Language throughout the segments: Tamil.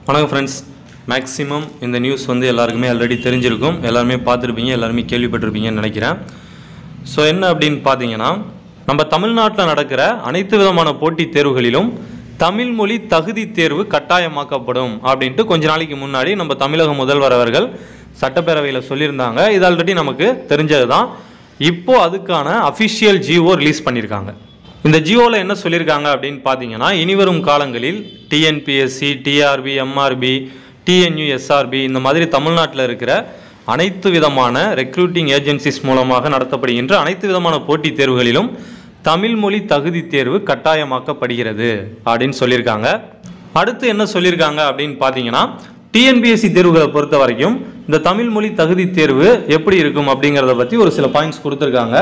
வணக்கம் ஃப்ரெண்ட்ஸ் மேக்ஸிமம் இந்த நியூஸ் வந்து எல்லாருக்குமே ஆல்ரெடி தெரிஞ்சிருக்கும் எல்லாருமே பார்த்துருப்பீங்க எல்லாருமே கேள்விப்பட்டிருப்பீங்கன்னு நினைக்கிறேன் ஸோ என்ன அப்படின்னு பார்த்தீங்கன்னா நம்ம தமிழ்நாட்டில் நடக்கிற அனைத்து விதமான போட்டித் தேர்வுகளிலும் தமிழ் மொழி தகுதி தேர்வு கட்டாயமாக்கப்படும் அப்படின்ட்டு கொஞ்ச நாளைக்கு முன்னாடி நம்ம தமிழக முதல்வர் அவர்கள் சட்டப்பேரவையில் சொல்லியிருந்தாங்க இது ஆல்ரெடி நமக்கு தெரிஞ்சது தான் இப்போ அதுக்கான அஃபிஷியல் ஜிஓ ரிலீஸ் பண்ணியிருக்காங்க இந்த ஜியோவில் என்ன சொல்லியிருக்காங்க அப்படின்னு பார்த்தீங்கன்னா இனிவரும் காலங்களில் TNPSC TRB MRB TNU SRB இந்த மாதிரி தமிழ்நாட்டில் இருக்கிற அனைத்து விதமான ரெக்ரூட்டிங் ஏஜென்சிஸ் மூலமாக நடத்தப்படுகின்ற அனைத்து விதமான போட்டித் தேர்வுகளிலும் தமிழ் மொழி தகுதி தேர்வு கட்டாயமாக்கப்படுகிறது அப்படின்னு சொல்லியிருக்காங்க அடுத்து என்ன சொல்லியிருக்காங்க அப்படின்னு பார்த்தீங்கன்னா டிஎன்பிஎஸ்சி தேர்வுகளை பொறுத்த வரைக்கும் இந்த தமிழ் மொழி தகுதி தேர்வு எப்படி இருக்கும் அப்படிங்கிறத பற்றி ஒரு சில பாயிண்ட்ஸ் கொடுத்துருக்காங்க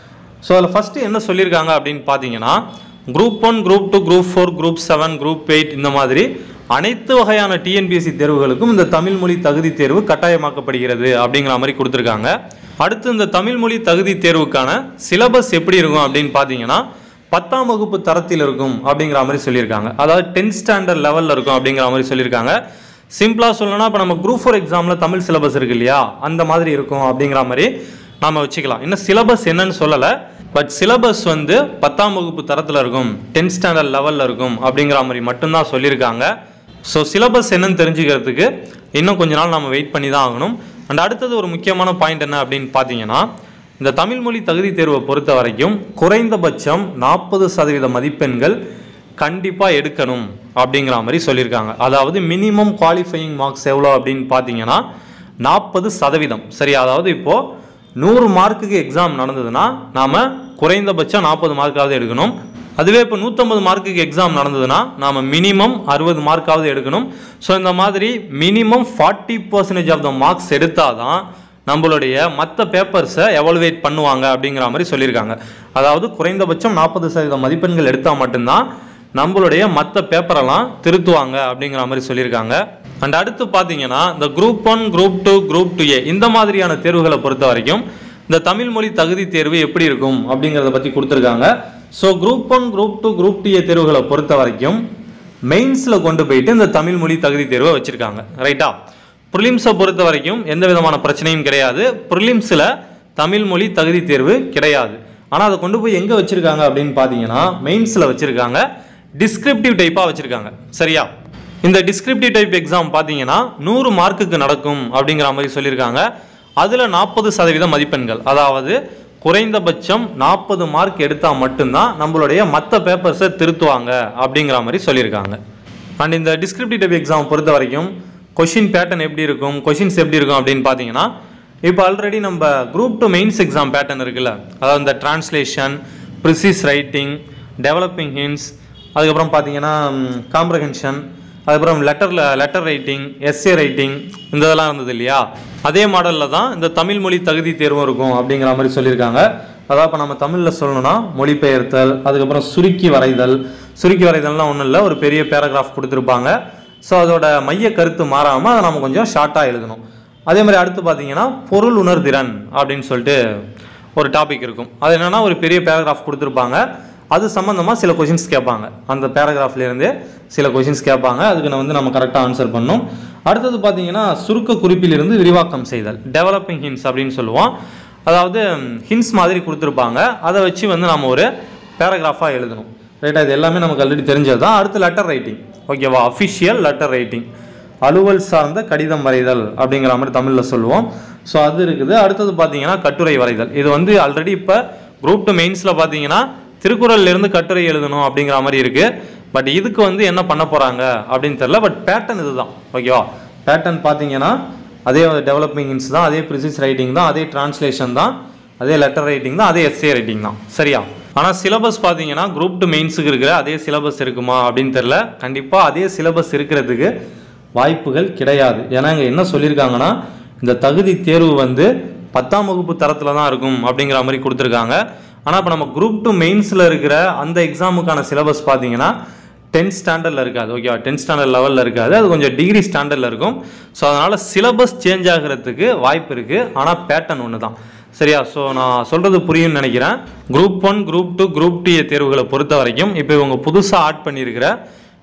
ஸோ அதில் ஃபஸ்ட்டு என்ன சொல்லியிருக்காங்க அப்படின்னு பார்த்தீங்கன்னா group one group two group four group seven group eight இந்த மாதிரி அனைத்து வகையான டிஎன்பிஎஸ்சி தேர்வுகளுக்கும் இந்த தமிழ் மொழி தகுதி தேர்வு கட்டாயமாக்கப்படுகிறது அப்படிங்கிற மாதிரி கொடுத்துருக்காங்க அடுத்து இந்த தமிழ் மொழி தகுதி தேர்வுக்கான சிலபஸ் எப்படி இருக்கும் அப்படின்னு பார்த்தீங்கன்னா பத்தாம் வகுப்பு தரத்தில் இருக்கும் அப்படிங்கிற மாதிரி சொல்லியிருக்காங்க அதாவது டென்த் ஸ்டாண்டர்ட் லெவலில் இருக்கும் அப்படிங்கிற மாதிரி சொல்லியிருக்காங்க சிம்பிளாக சொல்லணும்னா இப்போ நம்ம குரூப் ஃபோர் எக்ஸாமில் தமிழ் சிலபஸ் இருக்கு இல்லையா அந்த மாதிரி இருக்கும் அப்படிங்கிற மாதிரி நாம வச்சுக்கலாம் இன்னும் சிலபஸ் என்னன்னு சொல்லலை பட் சிலபஸ் வந்து பத்தாம் வகுப்பு தரத்தில் இருக்கும் டென்த் ஸ்டாண்டர்ட் லெவலில் இருக்கும் அப்படிங்கிற மாதிரி மட்டும்தான் சொல்லியிருக்காங்க ஸோ சிலபஸ் என்னன்னு தெரிஞ்சுக்கிறதுக்கு இன்னும் கொஞ்ச நாள் நம்ம வெயிட் பண்ணி தான் ஆகணும் அண்ட் அடுத்தது ஒரு முக்கியமான பாயிண்ட் என்ன அப்படின்னு பார்த்தீங்கன்னா இந்த தமிழ் மொழி தகுதி தேர்வை பொறுத்த வரைக்கும் குறைந்தபட்சம் நாற்பது சதவீத மதிப்பெண்கள் கண்டிப்பாக எடுக்கணும் அப்படிங்கிற மாதிரி சொல்லியிருக்காங்க அதாவது மினிமம் குவாலிஃபையிங் மார்க்ஸ் எவ்வளோ அப்படின்னு பார்த்தீங்கன்னா நாற்பது சதவீதம் சரி அதாவது இப்போது நூறு மார்க்குக்கு எக்ஸாம் நடந்ததுன்னா நாம் குறைந்தபட்சம் நாற்பது மார்க்காவது எடுக்கணும் அதுவே இப்போ நூற்றம்பது மார்க்குக்கு எக்ஸாம் நடந்ததுன்னா நாம் மினிமம் அறுபது மார்க்காவது எடுக்கணும் ஸோ இந்த மாதிரி minimum forty percentage of the marks எடுத்தால் தான் நம்மளுடைய மற்ற பேப்பர்ஸை எவாலுவேட் பண்ணுவாங்க அப்படிங்கிற மாதிரி சொல்லியிருக்காங்க அதாவது குறைந்தபட்சம் நாற்பது சதவீத மதிப்பெண்கள் எடுத்தால் மட்டும்தான் நம்மளுடைய மற்ற பேப்பரெல்லாம் திருத்துவாங்க அப்படிங்கிற மாதிரி சொல்லியிருக்காங்க அண்ட் அடுத்து பார்த்தீங்கன்னா இந்த group one group two group two A இந்த மாதிரியான தேர்வுகளை பொறுத்த வரைக்கும் இந்த தமிழ் மொழி தகுதி தேர்வு எப்படி இருக்கும் அப்படிங்கிறத பற்றி கொடுத்துருக்காங்க so group one group two group two A தேர்வுகளை பொறுத்த வரைக்கும் மெயின்ஸில் கொண்டு போயிட்டு இந்த தமிழ் மொழி தகுதி தேர்வை வச்சுருக்காங்க ரைட்டா ப்ரிலிம்ஸை பொறுத்த வரைக்கும் எந்த விதமான பிரச்சனையும் கிடையாது ப்ரிலிம்ஸில் தமிழ் மொழி தகுதி தேர்வு கிடையாது ஆனால் அதை கொண்டு போய் எங்கே வச்சுருக்காங்க அப்படின்னு பார்த்தீங்கன்னா மெயின்ஸில் வச்சுருக்காங்க டிஸ்கிரிப்டிவ் டைப்பாக வச்சுருக்காங்க சரியா இந்த டிஸ்கிரிப்டிவ் டைப் எக்ஸாம் பார்த்தீங்கன்னா நூறு மார்க்குக்கு நடக்கும் அப்படிங்கிற மாதிரி சொல்லியிருக்காங்க அதில் நாற்பது சதவீத மதிப்பெண்கள் அதாவது குறைந்தபட்சம் நாற்பது மார்க் எடுத்தால் மட்டும்தான் நம்மளுடைய மற்ற பேப்பர்ஸை திருத்துவாங்க அப்படிங்கிற மாதிரி சொல்லியிருக்காங்க அண்ட் இந்த டிஸ்கிரிப்டிவ் டைப் எக்ஸாம் பொறுத்த வரைக்கும் கொஷின் பேட்டர்ன் எப்படி இருக்கும் கொஷின்ஸ் எப்படி இருக்கும் அப்படின்னு பார்த்தீங்கன்னா இப்போ ஆல்ரெடி நம்ம group two mains exam pattern இருக்குல்ல அதாவது இந்த translation precis writing developing hints அதுக்கப்புறம் பார்த்தீங்கன்னா காம்ப்ரஹென்ஷன் அதுக்கப்புறம் லெட்டரில் லெட்டர் ரைட்டிங் எஸ்ஏ ரைட்டிங் இந்த இதெல்லாம் இருந்தது இல்லையா அதே மாடலில் தான் இந்த தமிழ் மொழி தகுதி தேர்வும் இருக்கும் அப்படிங்கிற மாதிரி சொல்லியிருக்காங்க அதாவது இப்போ நம்ம தமிழில் சொல்லணும்னா மொழிபெயர்த்தல் அதுக்கப்புறம் சுருக்கி வரைதல் சுருக்கி வரைதல்லாம் ஒன்றும் இல்லை ஒரு பெரிய பேராகிராஃப் கொடுத்துருப்பாங்க ஸோ அதோட மைய கருத்து மாறாமல் அதை நம்ம கொஞ்சம் ஷார்ட்டாக எழுதணும் அதே மாதிரி அடுத்து பார்த்தீங்கன்னா பொருள் உணர்திறன் அப்படின்னு சொல்லிட்டு ஒரு டாபிக் இருக்கும் அது என்னென்னா ஒரு பெரிய பேராகிராஃப் கொடுத்துருப்பாங்க அது சம்மந்தமாக சில கொஷின்ஸ் கேட்பாங்க அந்த பேராகிராஃப்லேருந்து சில கொஷின்ஸ் கேட்பாங்க அதுக்கு நான் வந்து நம்ம கரெக்டாக ஆன்சர் பண்ணணும் அடுத்தது பார்த்தீங்கன்னா சுருக்க குறிப்பிலிருந்து விரிவாக்கம் செய்தல் டெவலப்பிங் ஹின்ஸ் அப்படின்னு சொல்லுவோம் அதாவது ஹின்ஸ் மாதிரி கொடுத்துருப்பாங்க அதை வச்சு வந்து நம்ம ஒரு பேராகிராஃபாக எழுதணும் ரைட்டா இது எல்லாமே நமக்கு ஆல்ரெடி தெரிஞ்சது தான் அடுத்து லெட்டர் ரைட்டிங் ஓகேவா அஃபிஷியல் லெட்டர் ரைட்டிங் அலுவல் சார்ந்த கடிதம் வரைதல் அப்படிங்கிற மாதிரி தமிழில் சொல்லுவோம் ஸோ அது இருக்குது அடுத்தது பார்த்தீங்கன்னா கட்டுரை வரைதல் இது வந்து ஆல்ரெடி இப்போ குரூப் டூ மெயின்ஸில் பார்த்தீங்கன்னா திருக்குறள்ல இருந்து கட்டுரை எழுதணும் அப்படிங்கிற மாதிரி இருக்கு பட் இதுக்கு வந்து என்ன பண்ண போறாங்க அப்படின்னு தெரியல பட் பேட்டர்ன் இதுதான் ஓகேவா பேட்டர்ன் பார்த்தீங்கன்னா அதே டெவலப்பிங் இன்ஸ் தான் அதே ப்ரிசிஸ் ரைட்டிங் தான் அதே டிரான்ஸ்லேஷன் தான் அதே லெட்டர் ரைட்டிங் தான் அதே எஸ்ஏ ரைட்டிங் தான் சரியா ஆனால் சிலபஸ் பார்த்தீங்கன்னா குரூப் டூ மெயின்ஸுக்கு இருக்கிற அதே சிலபஸ் இருக்குமா அப்படின்னு தெரில கண்டிப்பாக அதே சிலபஸ் இருக்கிறதுக்கு வாய்ப்புகள் கிடையாது ஏன்னா இங்கே என்ன சொல்லியிருக்காங்கன்னா இந்த தகுதி தேர்வு வந்து பத்தாம் வகுப்பு தரத்தில் தான் இருக்கும் அப்படிங்கிற மாதிரி கொடுத்துருக்காங்க ஆனால் இப்போ நம்ம குரூப் டூ மெயின்ஸில் இருக்கிற அந்த எக்ஸாமுக்கான சிலபஸ் பார்த்தீங்கன்னா டென்த் ஸ்டாண்டர்டில் இருக்காது ஓகேவா டென்த் ஸ்டாண்டர்ட் லெவலில் இருக்காது அது கொஞ்சம் டிகிரி ஸ்டாண்டர்டில் இருக்கும் ஸோ அதனால் சிலபஸ் சேஞ்ச் ஆகிறதுக்கு வாய்ப்பு இருக்குது ஆனால் பேட்டர்ன் ஒன்று தான் சரியா ஸோ நான் சொல்கிறது புரியும்னு நினைக்கிறேன் group one group two group two தேர்வுகளை பொறுத்த வரைக்கும் இப்போ இவங்க புதுசாக ஆட் பண்ணியிருக்கிற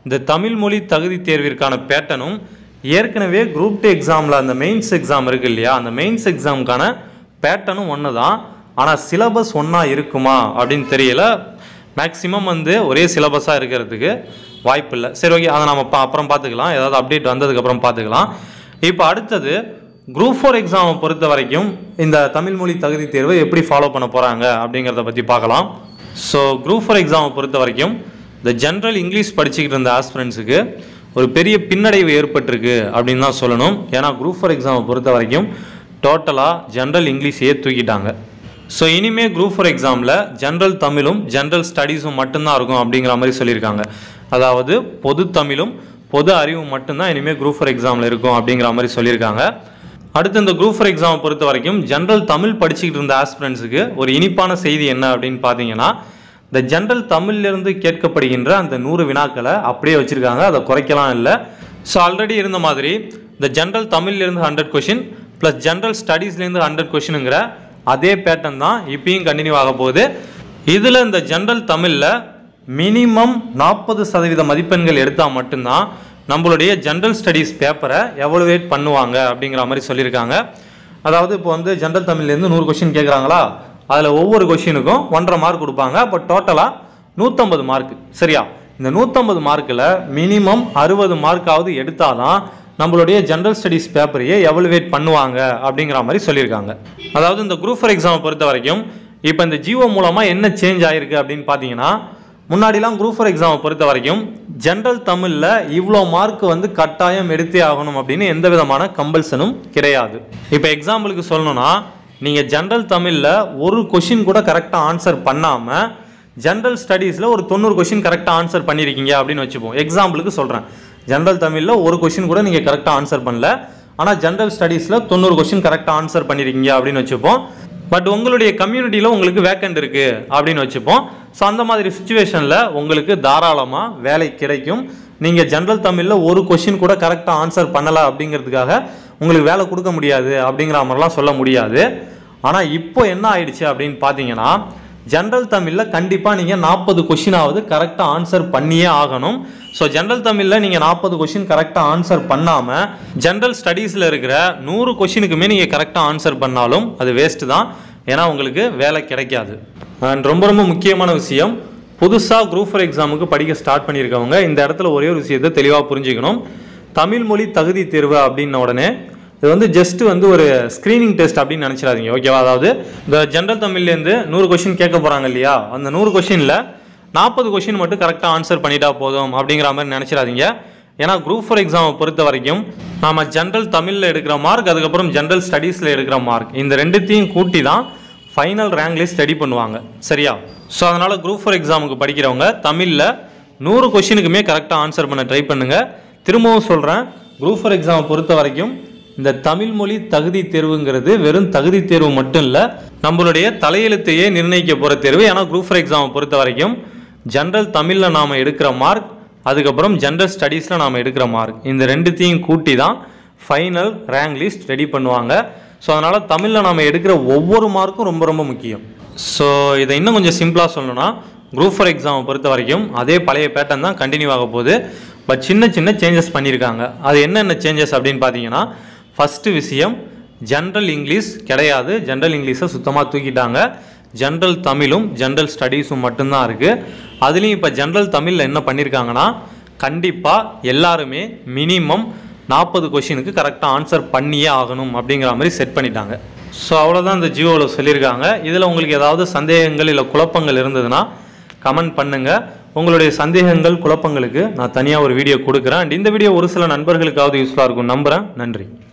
இந்த தமிழ் மொழி தகுதி தேர்விற்கான பேட்டர்னும் ஏற்கனவே குரூப் டூ எக்ஸாமில் அந்த மெயின்ஸ் எக்ஸாம் இருக்கு இல்லையா அந்த மெயின்ஸ் எக்ஸாமுக்கான பேட்டர்னும் ஒன்று தான் ஆனால் சிலபஸ் ஒன்றா இருக்குமா அப்படின்னு தெரியல மேக்ஸிமம் வந்து ஒரே சிலபஸாக இருக்கிறதுக்கு வாய்ப்பு இல்லை சரி ஓகே அதை நம்ம பா அப்புறம் பார்த்துக்கலாம் ஏதாவது அப்டேட் வந்ததுக்கப்புறம் பார்த்துக்கலாம் இப்போ அடுத்தது குரூப் ஃபோர் எக்ஸாமை பொறுத்த வரைக்கும் இந்த தமிழ் மொழி தகுதி தேர்வை எப்படி ஃபாலோ பண்ண போகிறாங்க அப்படிங்கிறத பற்றி பார்க்கலாம் ஸோ குரூப் ஃபோர் எக்ஸாமை பொறுத்த வரைக்கும் இந்த ஜென்ரல் இங்கிலீஷ் படிச்சுக்கிட்டு இருந்த ஆஸ்பிரண்ட்ஸுக்கு ஒரு பெரிய பின்னடைவு ஏற்பட்டிருக்கு அப்படின்னு தான் சொல்லணும் ஏன்னா குரூப் ஃபோர் எக்ஸாமை பொறுத்த வரைக்கும் டோட்டலாக ஜென்ரல் இங்கிலீஷையே தூக்கிட்டாங்க ஸோ இனிமே குரூப் ஃபோர் எக்ஸாமில் ஜென்ரல் தமிழும் ஜென்ரல் ஸ்டடீஸும் மட்டும்தான் இருக்கும் அப்படிங்கிற மாதிரி சொல்லியிருக்காங்க அதாவது பொது தமிழும் பொது அறிவும் மட்டும்தான் இனிமேல் குரூப் ஃபோர் எக்ஸாமில் இருக்கும் அப்படிங்கிற மாதிரி சொல்லியிருக்காங்க அடுத்து இந்த குரூப் ஃபோர் எக்ஸாமை பொறுத்த வரைக்கும் ஜென்ரல் தமிழ் படிச்சுக்கிட்டு இருந்த ஆஸ்பிரண்ட்ஸுக்கு ஒரு இனிப்பான செய்தி என்ன அப்படின்னு பார்த்தீங்கன்னா இந்த ஜென்ரல் தமிழ்லேருந்து கேட்கப்படுகின்ற அந்த நூறு வினாக்களை அப்படியே வச்சுருக்காங்க அதை குறைக்கலாம் இல்லை ஸோ ஆல்ரெடி இருந்த மாதிரி இந்த ஜென்ரல் தமிழ்லேருந்து ஹண்ட்ரட் கொஷின் ப்ளஸ் ஜென்ரல் ஸ்டடீஸ்லேருந்து ஹண்ட்ரட் கொஷினுங்கிற அதே பேட்டர்ன் தான் இப்பயும் கண்டினியூ ஆக போகுது இதில் இந்த ஜென்ரல் தமிழில் மினிமம் நாற்பது சதவீத மதிப்பெண்கள் எடுத்தால் மட்டும்தான் நம்மளுடைய ஜென்ரல் ஸ்டடீஸ் பேப்பரை எவலுவேட் பண்ணுவாங்க அப்படிங்கிற மாதிரி சொல்லியிருக்காங்க அதாவது இப்போ வந்து ஜென்ரல் தமிழ்லேருந்து நூறு கொஷின் கேட்குறாங்களா அதில் ஒவ்வொரு கொஷினுக்கும் ஒன்றரை மார்க் கொடுப்பாங்க அப்போ டோட்டலாக நூற்றம்பது மார்க் சரியா இந்த நூற்றம்பது மார்க்கில் மினிமம் அறுபது மார்க்காவது எடுத்தாதான் நம்மளுடைய ஜென்ரல் ஸ்டடீஸ் பேப்பரையே எவலுவேட் பண்ணுவாங்க அப்படிங்கிற மாதிரி சொல்லியிருக்காங்க அதாவது இந்த குரூப் ஃபார் எக்ஸாமை பொறுத்த வரைக்கும் இப்போ இந்த ஜிஓ மூலமாக என்ன சேஞ்ச் ஆயிருக்கு அப்படின்னு பார்த்தீங்கன்னா முன்னாடிலாம் குரூப் ஃபார் எக்ஸாமை பொறுத்த வரைக்கும் ஜென்ரல் தமிழில் இவ்வளோ மார்க் வந்து கட்டாயம் எடுத்தே ஆகணும் அப்படின்னு எந்த விதமான கம்பல்சனும் கிடையாது இப்போ எக்ஸாம்பிளுக்கு சொல்லணும்னா நீங்கள் ஜென்ரல் தமிழில் ஒரு கொஷின் கூட கரெக்டாக ஆன்சர் பண்ணாமல் ஜென்ரல் ஸ்டடீஸில் ஒரு தொண்ணூறு கொஷின் கரெக்டாக ஆன்சர் பண்ணியிருக்கீங்க அப்படின்னு வச்சுப்போம் எக்ஸாம்பிளுக்கு சொல்கிறேன் ஜென்ரல் தமிழில் ஒரு கொஷின் கூட நீங்கள் கரெக்டாக ஆன்சர் பண்ணல ஆனால் ஜென்ரல் ஸ்டடீஸில் தொண்ணூறு கொஷின் கரெக்டாக ஆன்சர் பண்ணியிருக்கீங்க அப்படின்னு வச்சுப்போம் பட் உங்களுடைய கம்யூனிட்டியில் உங்களுக்கு வேக்கண்ட் இருக்குது அப்படின்னு வச்சுப்போம் ஸோ அந்த மாதிரி சுச்சுவேஷனில் உங்களுக்கு தாராளமாக வேலை கிடைக்கும் நீங்கள் ஜென்ரல் தமிழில் ஒரு கொஷின் கூட கரெக்டாக ஆன்சர் பண்ணலை அப்படிங்கிறதுக்காக உங்களுக்கு வேலை கொடுக்க முடியாது அப்படிங்கிற மாதிரிலாம் சொல்ல முடியாது ஆனால் இப்போ என்ன ஆயிடுச்சு அப்படின்னு பார்த்தீங்கன்னா ஜென்ரல் தமிழில் கண்டிப்பாக நீங்கள் நாற்பது கொஷினாவது கரெக்டாக ஆன்சர் பண்ணியே ஆகணும் ஸோ ஜென்ரல் தமிழில் நீங்கள் நாற்பது கொஷின் கரெக்டாக ஆன்சர் பண்ணாமல் ஜென்ரல் ஸ்டடீஸில் இருக்கிற நூறு கொஷினுக்குமே நீங்கள் கரெக்டாக ஆன்சர் பண்ணாலும் அது வேஸ்ட்டு தான் ஏன்னா உங்களுக்கு வேலை கிடைக்காது அண்ட் ரொம்ப ரொம்ப முக்கியமான விஷயம் புதுசாக குரூப் ஃபோர் எக்ஸாமுக்கு படிக்க ஸ்டார்ட் பண்ணியிருக்கவங்க இந்த இடத்துல ஒரே ஒரு விஷயத்தை தெளிவாக புரிஞ்சுக்கணும் தமிழ் மொழி தகுதி தேர்வு அப்படின்ன உடனே இது வந்து ஜஸ்ட் வந்து ஒரு ஸ்க்ரீனிங் டெஸ்ட் அப்படின்னு நினச்சிடாதீங்க ஓகேவா அதாவது இந்த ஜென்ரல் தமிழ்லேருந்து நூறு கொஷின் கேட்க போகிறாங்க இல்லையா அந்த நூறு கொஷினில் நாற்பது கொஷின் மட்டும் கரெக்டாக ஆன்சர் பண்ணிட்டா போதும் அப்படிங்கிற மாதிரி நினச்சிடாதீங்க ஏன்னா குரூப் ஃபோர் எக்ஸாமை பொறுத்த வரைக்கும் நாம ஜென்ரல் தமிழில் எடுக்கிற மார்க் அதுக்கப்புறம் ஜென்ரல் ஸ்டடீஸில் எடுக்கிற மார்க் இந்த ரெண்டுத்தையும் கூட்டி தான் ஃபைனல் ரேங்க் லிஸ்ட் ரெடி பண்ணுவாங்க சரியா ஸோ அதனால் குரூப் ஃபோர் எக்ஸாமுக்கு படிக்கிறவங்க தமிழில் நூறு கொஷினுக்குமே கரெக்டாக ஆன்சர் பண்ண ட்ரை பண்ணுங்கள் திரும்பவும் சொல்கிறேன் குரூப் ஃபோர் எக்ஸாமை பொறுத்த வரைக்கும் இந்த தமிழ் மொழி தகுதி தேர்வுங்கிறது வெறும் தகுதி தேர்வு மட்டும் இல்லை நம்மளுடைய தலையெழுத்தையே நிர்ணயிக்க போகிற தேர்வு ஏன்னா குரூப் ஃபோர் எக்ஸாமை பொறுத்த வரைக்கும் ஜென்ரல் தமிழில் நாம் எடுக்கிற மார்க் அதுக்கப்புறம் ஜென்ரல் ஸ்டடீஸில் நாம் எடுக்கிற மார்க் இந்த ரெண்டுத்தையும் கூட்டி தான் ஃபைனல் ரேங்க் லிஸ்ட் ரெடி பண்ணுவாங்க ஸோ அதனால் தமிழில் நாம் எடுக்கிற ஒவ்வொரு மார்க்கும் ரொம்ப ரொம்ப முக்கியம் ஸோ இதை இன்னும் கொஞ்சம் சிம்பிளாக சொல்லணும்னா குரூப் ஃபோர் எக்ஸாமை பொறுத்த வரைக்கும் அதே பழைய பேட்டர்ன் தான் கண்டினியூ ஆக போகுது பட் சின்ன சின்ன சேஞ்சஸ் பண்ணியிருக்காங்க அது என்னென்ன சேஞ்சஸ் அப்படின்னு பார்த்தீங்கன்னா ஃபஸ்ட்டு விஷயம் ஜென்ரல் இங்கிலீஷ் கிடையாது ஜென்ரல் இங்கிலீஷை சுத்தமாக தூக்கிட்டாங்க ஜென்ரல் தமிழும் ஜென்ரல் ஸ்டடீஸும் மட்டும்தான் இருக்குது அதுலேயும் இப்போ ஜென்ரல் தமிழில் என்ன பண்ணியிருக்காங்கன்னா கண்டிப்பாக எல்லாருமே மினிமம் நாற்பது கொஷினுக்கு கரெக்டாக ஆன்சர் பண்ணியே ஆகணும் அப்படிங்கிற மாதிரி செட் பண்ணிட்டாங்க ஸோ அவ்வளோதான் இந்த ஜியோவில் சொல்லியிருக்காங்க இதில் உங்களுக்கு ஏதாவது சந்தேகங்கள் இல்லை குழப்பங்கள் இருந்ததுன்னா கமெண்ட் பண்ணுங்கள் உங்களுடைய சந்தேகங்கள் குழப்பங்களுக்கு நான் தனியாக ஒரு வீடியோ கொடுக்குறேன் அண்ட் இந்த வீடியோ ஒரு சில நண்பர்களுக்காவது யூஸ்ஃபுல்லாக இருக்கும் நம்புகிறேன் நன்றி